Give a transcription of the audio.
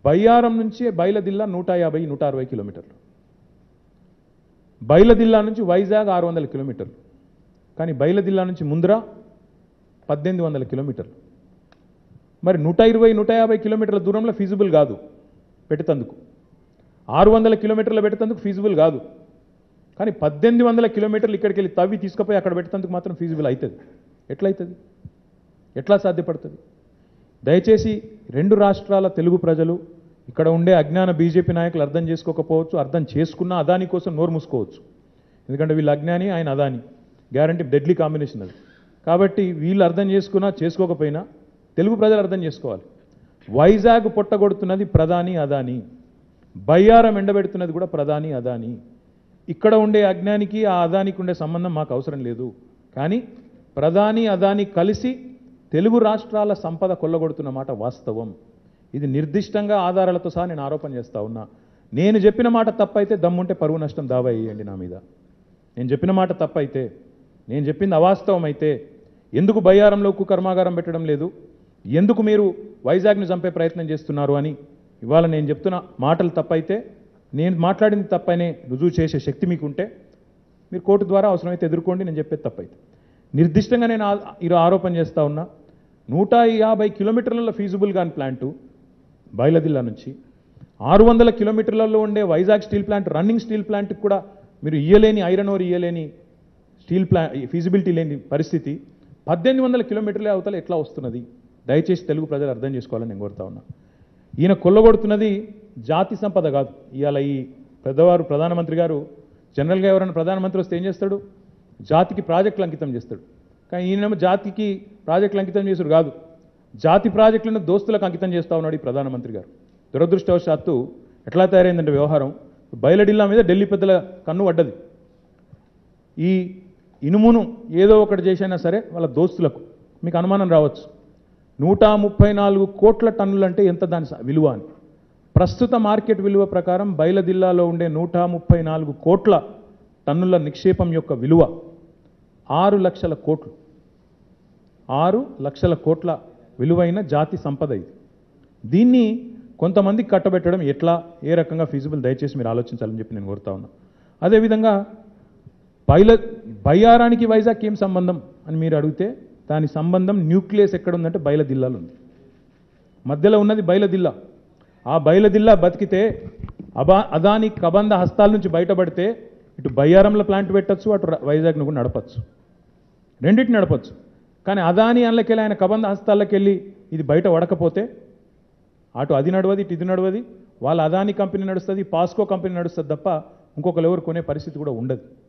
బయ్యారం నుంచి బయలదిల్లా నూట యాభై నూట అరవై కిలోమీటర్లు బయలదిల్లా నుంచి వైజాగ్ ఆరు వందల కిలోమీటర్లు కానీ బయలదిల్లా నుంచి ముంద్రా పద్దెనిమిది వందల కిలోమీటర్లు మరి నూట ఇరవై నూట యాభై కిలోమీటర్ల దూరంలో ఫీజిబుల్ కాదు పెట్టేందుకు ఆరు వందల కిలోమీటర్లు పెట్టేందుకు ఫీజిబుల్ కాదు కానీ పద్దెనిమిది వందల కిలోమీటర్లు ఇక్కడికి వెళ్ళి తవ్వి తీసుకుపోయి అక్కడ పెట్టేందుకు మాత్రం ఫీజిబుల్ అవుతుంది ఎట్లయితుంది ఎట్లా సాధ్యపడుతుంది దయచేసి రెండు రాష్ట్రాల తెలుగు ప్రజలు ఇక్కడ ఉండే అజ్ఞాన బీజేపీ నాయకులు అర్థం చేసుకోకపోవచ్చు అర్థం చేసుకున్నా అదాని కోసం నోరు మూసుకోవచ్చు ఎందుకంటే వీళ్ళు అజ్ఞాని ఆయన అదాని గ్యారంటీ డెడ్లీ కాంబినేషన్ అది కాబట్టి వీళ్ళు అర్థం చేసుకున్నా చేసుకోకపోయినా తెలుగు ప్రజలు అర్థం చేసుకోవాలి వైజాగ్ పొట్టగొడుతున్నది ప్రధాని అదాని బయ్యారం ఎండబెడుతున్నది కూడా ప్రధాని అదాని ఇక్కడ ఉండే అజ్ఞానికి ఆ అదానికి ఉండే సంబంధం మాకు అవసరం లేదు కానీ ప్రధాని అదాని కలిసి తెలుగు రాష్ట్రాల సంపద కొల్లగొడుతున్న మాట వాస్తవం ఇది నిర్దిష్టంగా ఆధారాలతో సహా నేను ఆరోపణ చేస్తా ఉన్నా నేను చెప్పిన మాట తప్పైతే దమ్ముంటే పరువు నష్టం దావా వేయండి నా మీద నేను చెప్పిన మాట తప్పైతే నేను చెప్పింది అవాస్తవం అయితే ఎందుకు బయ్యారంలో ఉక్కు కర్మాగారం పెట్టడం లేదు ఎందుకు మీరు వైజాగ్ని చంపే ప్రయత్నం చేస్తున్నారు అని ఇవాళ నేను చెప్తున్న మాటలు తప్పైతే నేను మాట్లాడింది తప్పనే రుజువు చేసే శక్తి మీకుంటే మీరు కోర్టు ద్వారా అవసరమైతే ఎదుర్కోండి నేను చెప్పేది తప్పైతే నిర్దిష్టంగా నేను ఆ- ఈరోజు ఆరోపణ చేస్తా ఉన్నా నూట యాభై కిలోమీటర్ల ఫీజిబుల్ కాని ప్లాంటు బయలదిల్లా నుంచి ఆరు వందల కిలోమీటర్లలో ఉండే Vizag steel plant running steel ప్లాంట్కి కూడా మీరు ఇయ్యలేని ఐరన్ ఓర్ ఇయ్యలేని స్టీల్ ప్లా ఫీజిబిలిటీ లేని పరిస్థితి పద్దెనిమిది వందల కిలోమీటర్లే అవతల ఎట్లా వస్తున్నది దయచేసి తెలుగు ప్రజలు అర్థం చేసుకోవాలని నేను కోరుతా ఉన్నా ఈయన కొల్లగొడుతున్నది జాతి సంపద కాదు ఇవాళ ఈ పెద్దవారు ప్రధానమంత్రి గారు జనరల్గా ఎవరైనా ప్రధానమంత్రి వస్తే ఏం చేస్తాడు జాతికి ప్రాజెక్టులు అంకితం చేస్తాడు కానీ ఈయనేమో జాతికి ప్రాజెక్టులు అంకితం చేసుడు కాదు జాతి ప్రాజెక్టులను దోస్తులకు అంకితం చేస్తా ఉన్నాడు ఈ ప్రధానమంత్రి గారు దురదృష్టవశాత్తు ఎట్లా తయారైందంటే వ్యవహారం బయలడిల్లా మీద ఢిల్లీ పెద్దల కన్ను పడ్డది ఈ ఇనుమును ఏదో ఒకటి చేసైనా సరే వాళ్ళ దోస్తులకు మీకు అనుమానం రావచ్చు నూట ముప్పై నాలుగు కోట్ల టన్నులు అంటే ఎంత దాని స- విలువ అని ప్రస్తుత మార్కెట్ విలువ ప్రకారం బయలదిల్లాలో ఉండే నూట ముప్పై నాలుగు కోట్ల టన్నుల నిక్షేపం యొక్క విలువ ఆరు లక్షల కోట్లు ఆరు లక్షల కోట్ల విలువైన జాతి సంపద ఇది దీన్ని కొంతమందికి కట్టబెట్టడం ఎట్లా ఏ రకంగా ఫీజిబుల్ దయచేసి మీరు ఆలోచించాలని చెప్పి నేను కోరుతా ఉన్నా అదేవిధంగా బయల బయ్యారానికి వైజాగ్ ఏం సంబంధం అని మీరు అడిగితే దాని సంబంధం న్యూక్లియస్ ఎక్కడ ఉందంటే బయలదిల్లాలో ఉంది మధ్యలో ఉన్నది బయలదిల్లా ఆ బయలదిల్లా బతికితే అబా అదాని కబంధ హస్తాల నుంచి బయటపడితే ఇటు బయ్యారంలో ప్లాంట్ పెట్టచ్చు అటు ర- వైజాగ్ను కూడా నడపచ్చు రెండింటిని నడపచ్చు కానీ అదాని అందులోకెళ్ళి ఆయన కబంధ హస్తాల్లోకి వెళ్ళి ఇది బయట వడకపోతే అటు అది నడవది ఇటు ఇది నడవది వాళ్ళ అదాని కంపెనీ నడుస్తుంది పాస్కో కంపెనీ నడుస్తుంది తప్ప ఇంకొకరు ఎవరు కొనే పరిస్థితి కూడా ఉండదు